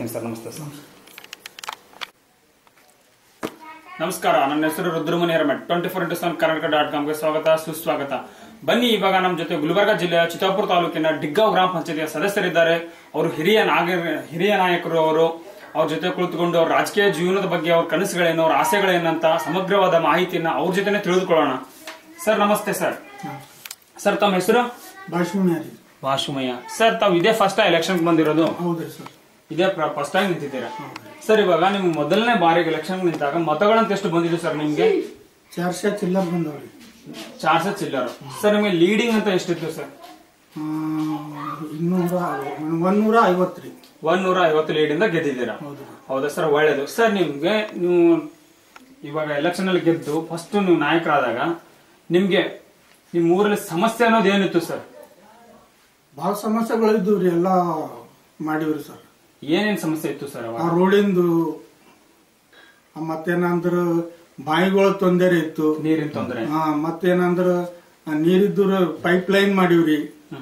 ಮುಗಿಸ್ತೀನಿ ಸರ್ ನಮಸ್ತೆ ಸರ್ ನಮಸ್ಕಾರ ನನ್ನ ಹೆಸರು Rudramuni Hiremath twenty four into seven Karnataka dot ಕಾಮ್ಗೆ ಸ್ವಾಗತ ಸುಸ್ವಾಗತ ಬನ್ನಿ ಇವಾಗ ನಮ್ಮ ಜೊತೆ ಗುಲ್ಬರ್ಗ ಜಿಲ್ಲೆಯ ಚಿತ್ತಾಪುರ ತಾಲೂಕಿನ ಡಿಗ್ಗಾಂವ್ ಗ್ರಾಮ ಪಂಚಾಯತಿಯ ಸದಸ್ಯರಿದ್ದಾರೆ ಅವರು ಹಿರಿಯ ನಾಗರ ಹಿರಿಯ ನಾಯಕರು ಅವರು ಅವ್ರ ಜೊತೆ ಕುಳಿತುಕೊಂಡು ಅವ್ರ ರಾಜಕೀಯ ಜೀವನದ ಬಗ್ಗೆ ಅವ್ರ ಕನಸುಗಳೇನು ಅವ್ರ ಆಸೆಗಳೇನಂತ ಸಮಗ್ರವಾದ ಮಾಹಿತಿಯನ್ನ ಅವ್ರ ಜೊತೆನೆ ತಿಳಿದುಕೊಳ್ಳೋಣ ಸರ್ ನಮಸ್ತೆ ಸರ್ ಸರ್ ತಮ್ಮ ಹೆಸರು ಭಾಷಣಿ ವಾಶುಮಯ್ಯ ಸರ್ ತಾವು ಇದೇ ಫಸ್ಟ್ ಎಲೆಕ್ಷನ್ ಬಂದಿರೋದು ಹೌದ್ರಿ ಸರ್ ಇದೇ ಫಸ್ಟ್ ಟೈಮ್ ನಿಂತಿದ್ದೀರಾ ಸರ್ ಇವಾಗ ನಿಮ್ಗೆ ಮೊದಲನೇ ಬಾರಿಗೆ ಎಲೆಕ್ಷನ್ ನಿಂತಾಗ ಮತಗಳಂತ ಎಷ್ಟು ಬಂದಿದೆ ಸರ್ ನಿಮ್ಗೆ ಚಾರ್ಶೆ ಚಿಲ್ಲರ್ ಬಂದವ್ರಿ ಚಾರ್ಜ್ ಚಿಲ್ಲರ್ ಸರ್ ನಿಮಗೆ ಲೀಡಿಂಗ್ ಅಂತ ಎಷ್ಟಿತ್ತು ಸರ್ ಆ, ಇನ್ನೂರ ಒಂದೂರ ಐವತ್ತು ರೀ ಒಂದ್ ನೂರ ಐವತ್ತು ಲೀಡಿಂದ ಗೆದ್ದಿದ್ದೀರಾ ಹೌದು ಹೌದಾ ಸರ್ ಒಳ್ಳೇದು ಸರ್ ನಿಮ್ಗೆ ನೀವು ಇವಾಗ ಎಲೆಕ್ಷನ್ ಅಲ್ಲಿ ಗೆದ್ದು ಫಸ್ಟ್ ನೀವು ನಾಯಕರಾದಾಗ ನಿಮ್ಗೆ ನಿಮ್ ಊರಲ್ಲಿ ಸಮಸ್ಯೆ ಅನ್ನೋದು ಏನಿತ್ತು ಸರ್ ಭಾಳ ಸಮಸ್ಯೆಗಳು ಇದ್ದು ರೀ ಎಲ್ಲ ಮಾಡಿವ್ರಿ ಸರ್ ಏನೇನ್ ಸಮಸ್ಯೆ ಇತ್ತು ಸರ್ ಆ ಅವಾಗ ರೋಡಿಂದು ಆ, ಮತ್ತೇನಂದ್ರ ಬಾವಿಗಳ ತೊಂದರೆ ಇತ್ತು ನೀರಿನ ತೊಂದರೆ ಹಾ ಮತ್ತೇನಂದ್ರ ಆ, ನೀರಿದ್ದು ಪೈಪ್ ಲೈನ್ ಮಾಡಿವ್ರಿ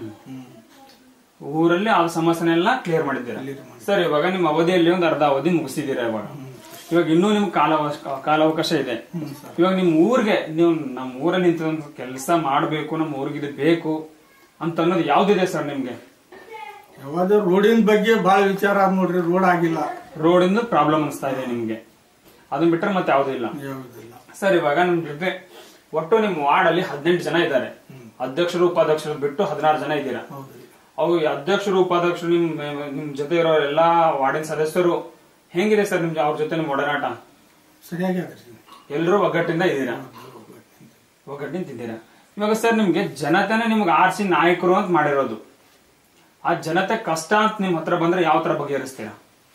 ಊರಲ್ಲಿ ಆ ಸಮಸ್ಯೆನೆಲ್ಲ ಕ್ಲಿಯರ್ ಮಾಡಿದ್ದೀರಾ Clear ಮಾಡಿದ್ದೀವಿ. ಸರ್ ಇವಾಗ ನಿಮ್ಮ ಅವಧಿಯಲ್ಲಿ ಒಂದು ಅರ್ಧ ಅವಧಿ ಮುಗಿಸಿದ್ದೀರಾ ಇವಾಗ ಇವಾಗ ಇನ್ನೂ ನಿಮ್ಗೆ ಕಾಲಾವಕಾಶ ಕಾಲಾವಕಾಶ ಇದೆ ಹ್ಮ್ ಸರ್ ಇವಾಗ ನಿಮ್ ಊರಿಗೆ ನೀವು ನಮ್ಮ ಊರಲ್ಲಿ ನಿಂತು ಒಂದು ಕೆಲಸ ಮಾಡಬೇಕು ನಮ್ಮ ಊರಿಗೆ ಇದು ಬೇಕು ಅಂತ ಅನ್ನೋದು ಯಾವ್ದಿದೆ ಸರ್ ನಿಮ್ಗೆ ಯಾವಾಗ ರೋಡಿನ ಬಗ್ಗೆ ಭಾಳ ವಿಚಾರ ಆದ್ ನೋಡ್ರಿ ರೋಡ್ ಆಗಿಲ್ಲ ರೋಡ್ ಇಂದ ಪ್ರಾಬ್ಲಮ್ ಅನಿಸ್ತಾ ಇದೆ ನಿಮ್ಗೆ ಅದನ್ನ ಬಿಟ್ರೆ ಮತ್ತೆ ಯಾವ್ದು ಇಲ್ಲ ಯಾವುದಿಲ್ಲ ಸರ್ ಇವಾಗ ನಿಮ್ ಜೊತೆ ಒಟ್ಟು ನಿಮ್ ವಾರ್ಡ್ ಅಲ್ಲಿ ಹದಿನೆಂಟು ಜನ ಇದ್ದಾರೆ ಅಧ್ಯಕ್ಷರು ಉಪಾಧ್ಯಕ್ಷರು ಬಿಟ್ಟು ಹದಿನಾರು ಜನ ಇದ್ದೀರಾ ಹೌದ್ರಿ ಅವು ಈ ಅಧ್ಯಕ್ಷರು ಉಪಾಧ್ಯಕ್ಷರು ನಿಮ್ ನಿಮ್ ಜೊತೆ ಇರೋ ಎಲ್ಲಾ ವಾರ್ಡಿನ ಸದಸ್ಯರು ಹೆಂಗಿದೆ ಸರ್ ನಿಮ್ ಅವ್ರ ಜೊತೆ ನಿಮ್ ಒಡನಾಟ ಸರಿಯಾಗಿ ಅದ್ರಿ ಎಲ್ಲರೂ ಒಗ್ಗಟ್ಟಿಂದ ಇದ್ದೀರಾ ಒಗ್ಗಟ್ಟಿಂದ ಇದ್ದೀರಾ ಇವಾಗ ಸರ್ ನಿಮ್ಗೆ ಜನತೆನೆ ನಿಮ್ಗೆ ಆರ್ಸಿ ನಾಯಕರು ಅಂತ ಮಾಡಿರೋದು ಆ ಜನತೆ ಕಷ್ಟ ಅಂತ ನಿಮ್ ಹತ್ರ ಬಂದ್ರೆ ಯಾವ ತರ ಬಗೆಹರಿಸ್ತೀರಾ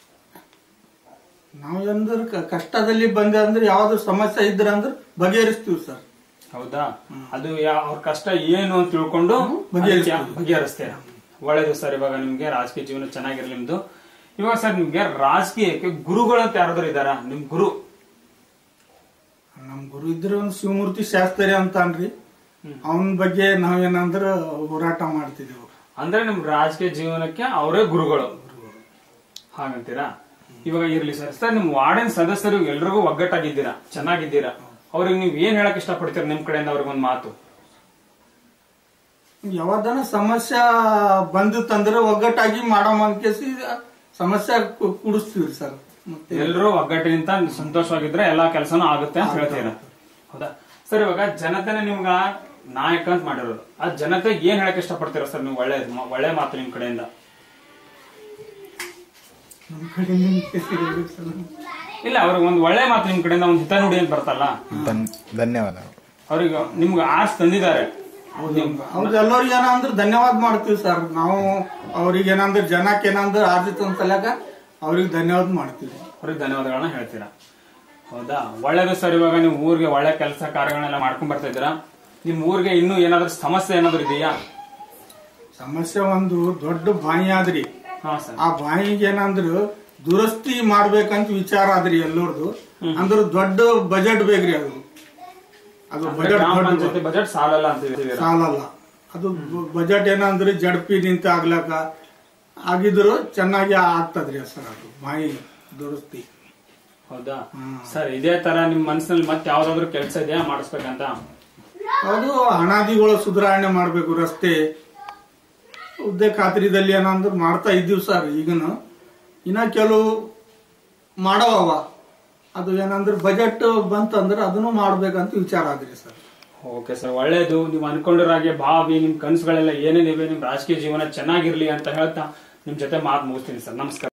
ನಾವ್ ಎಂದ್ರ ಕ- ಕಷ್ಟದಲ್ಲಿ ಬಂದೆ ಅಂದ್ರೆ ಯಾವ್ದು ಸಮಸ್ಯೆ ಇದ್ರ ಅಂದ್ರೆ ಬಗೆಹರಿಸ್ತೀವಿ ಸರ್ ಹೌದಾ ಅದು ಯಾ- ಅವ್ರ ಕಷ್ಟ ಏನು ಅಂತ ತಿಳ್ಕೊಂಡು ಬಗೆಹರಿಸ್ತೀವಿ. ಅದಕ್ಕೆ ಬಗೆಹರಿಸ್ತೀರಾ ಒಳ್ಳೇದು ಸರ್ ಇವಾಗ ನಿಮ್ಗೆ ರಾಜಕೀಯ ಜೀವನ ಚೆನ್ನಾಗಿರ್ಲಿ ನಿಮ್ದು ಇವಾಗ ಸರ್ ನಿಮ್ಗೆ ರಾಜಕೀಯಕ್ಕೆ ಗುರುಗಳು ಅಂತ ಯಾರಾದ್ರೂ ಇದಾರ ನಿಮ್ ಗುರು ನಮ್ ಗುರು ಇದ್ರ ಒಂದು ಶಿವಮೂರ್ತಿ ಶಾಸ್ತ್ರಿ ಅಂತ ಅನ್ರಿ ಅವನ ಬಗ್ಗೆ ನಾವೇನಂದ್ರ ಹೋರಾಟ ಮಾಡ್ತಿದ್ದೆವು ಅಂದ್ರೆ ನಿಮ್ ರಾಜಕೀಯ ಜೀವನಕ್ಕೆ ಅವರೇ ಗುರುಗಳು ಹಾಗಂತೀರಾ ಇವಾಗ ಇರ್ಲಿ ಸರ್ ಸರ್ ನಿಮ್ ವಾರ್ಡನ್ ಸದಸ್ಯರು ಎಲ್ರಿಗೂ ಒಗ್ಗಟ್ಟಾಗಿದ್ದೀರಾ ಚೆನ್ನಾಗಿದ್ದೀರಾ ಅವ್ರಿಗೆ ನೀವ್ ಏನ್ ಹೇಳಕ್ ಇಷ್ಟಪಡ್ತೀರಾ ನಿಮ್ ಕಡೆಯಿಂದ ಅವ್ರಿಗೆ ಒಂದ್ ಮಾತು ಯಾವ್ದನ ಸಮಸ್ಯೆ ಬಂದಿತ್ತಂದ್ರೆ ಒಗ್ಗಟ್ಟಾಗಿ ಮಾಡೋ ಕೇಸಿ ಸಮಸ್ಯೆ ಕು- ಕುಡಿಸ್ತೀವಿ ಸರ್ ಮತ್ತೆ ಎಲ್ರೂ ಒಗ್ಗಟ್ಟಿನಿಂದ ಸಂತೋಷವಾಗಿದ್ರೆ ಎಲ್ಲಾ ಕೆಲಸನೂ ಆಗುತ್ತೆ ಅಂತ ಹೇಳ್ತೀರಾ ಹೌದಾ ಸರ್ ಇವಾಗ ಜನತೆನೆ ನಿಮ್ಗ ನಾಯಕ ಅಂತ ಮಾಡಿರೋದು ಆ ಜನತೆ ಏನ್ ಹೇಳಕ್ ಇಷ್ಟಪಡ್ತೀರಾ ಸರ್ ನೀವು ಒಳ್ಳೆ ಒಳ್ಳೆ ಮಾತು ನಿಮ್ ಕಡೆಯಿಂದ ನಮ್ ಕಡೆಯಿಂದ ಕೇಸಿ ಇರ್ಬೇಕು ಸರ್. ಇಲ್ಲ ಅವ್ರಿಗೆ ಒಂದ್ ಒಳ್ಳೆ ಮಾತು ನಿಮ್ ಕಡೆಯಿಂದ ಒಂದ್ ಹಿತ ನುಡಿ ಅಂತ ಬರ್ತಲ್ಲ ಧನ್- ಧನ್ಯವಾದಗಳು ಅವ್ರಿಗೆ ನಿಮ್ಗೆ ಆರ್ಸ್ ತಂದಿದ್ದಾರೆ ಅವ್ರಿಗೆ ಎಲ್ಲರಿಗೆ ಏನಂದ್ರೆ ಧನ್ಯವಾದ ಮಾಡ್ತೀವಿ ಸರ್ ನಾವು ಅವ್ರಿಗೆ ಏನಂದ್ರೆ ಜನಕ್ಕೆ ಏನಂದ್ರೆ ಆರ್ಜಿತ ಸಲಕ ಅವ್ರಿಗೆ ಧನ್ಯವಾದ ಮಾಡ್ತೀವಿ ಅವ್ರಿಗೆ ಧನ್ಯವಾದಗಳನ್ನ ಹೇಳ್ತೀರಾ ಹೌದಾ ಒಳ್ಳೇದು ಸರ್ ಇವಾಗ ನೀವು ಊರಿಗೆ ಒಳ್ಳೆ ಕೆಲಸ ಕಾರ್ಯಗಳನ್ನೆಲ್ಲ ಮಾಡ್ಕೊಂಡ್ ಬರ್ತಾ ಇದ್ದೀರಾ ನಿಮ್ ಊರಿಗೆ ಇನ್ನೂ ಏನಾದ್ರೂ ಸಮಸ್ಯೆ ಏನಾದ್ರು ಇದೆಯಾ ಸಮಸ್ಯೆ ಒಂದು ದೊಡ್ಡ ಬಾಯಿ ಆದ್ರಿ ಹಾ ಸರ್ ಆ ಬಾಯಿಗೆ ಏನಂದ್ರ ದುರಸ್ತಿ ಮಾಡ್ಬೇಕಂತ ವಿಚಾರ ಆದ್ರಿ ಎಲ್ಲರದು ಅಂದ್ರ ದೊಡ್ಡ ಬಜೆಟ್ ಬೇಕ್ರಿ ಅದು ಅದು ಬಜೆಟ್ ಗ್ರಾಮ ದೊಡ್ಡ ಪಂಚಾಯತಿ ಬಜೆಟ್ ಸಾಲಲ್ಲ ಅಂತ ಹೇಳ್ತಿದ್ದೀರಾ ಸಾಲಲ್ಲ ಅದು ಬಜೆಟ್ ಏನಂದ್ರೆ ಜಡ್ಪಿ ನಿಂತ ಆಗ್ಲಕ ಆಗಿದ್ರು ಚೆನ್ನಾಗಿ ಆಗ್ತದ್ರಿ ಸರ್ ಅದು ಬಾಯಿ ದುರಸ್ತಿ ಹೌದಾ ಹ್ಮ್. ಸರ್ ಇದೇ ತರ ನಿಮ್ ಮನಸ್ಸಿನಲ್ಲಿ ಮತ್ತೆ ಯಾವ್ದಾದ್ರು ಕೆಲಸ ಇದೆಯಾ ಮಾಡಿಸ್ಬೇಕಂತ ಅದು ಹಣಾದಿಗಳು ಸುಧಾರಣೆ ಮಾಡ್ಬೇಕು ರಸ್ತೆ ಹುದ್ದೆ ಖಾತ್ರಿದಲ್ಲಿ ಏನಂದ್ರೆ ಮಾಡ್ತಾ ಇದ್ದೀವಿ ಸರ್ ಈಗನು ಇನ್ನ ಕೆಲವು ಮಾಡವವ ಅದು ಏನಂದ್ರೆ ಬಜೆಟ್ ಬಂತಂದ್ರೆ ಅದನ್ನು ಮಾಡ್ಬೇಕಂತ ವಿಚಾರ ಆದ್ರಿ ಸರ್ ಓಕೆ ಸರ್ ಒಳ್ಳೇದು ನೀವು ಅನ್ಕೊಂಡಿರೋ ಹಾಗೆ ಭಾವಿ ನಿಮ್ ಕನಸುಗಳೆಲ್ಲ ಏನೇನಿವೆ ನಿಮ್ ರಾಜಕೀಯ ಜೀವನ ಚೆನ್ನಾಗಿರ್ಲಿ ಅಂತ ಹೇಳ್ತಾ ನಿಮ್ ಜೊತೆ ಮಾತು ಮುಗಿಸ್ತೀನಿ ಸರ್ ನಮಸ್ಕಾರ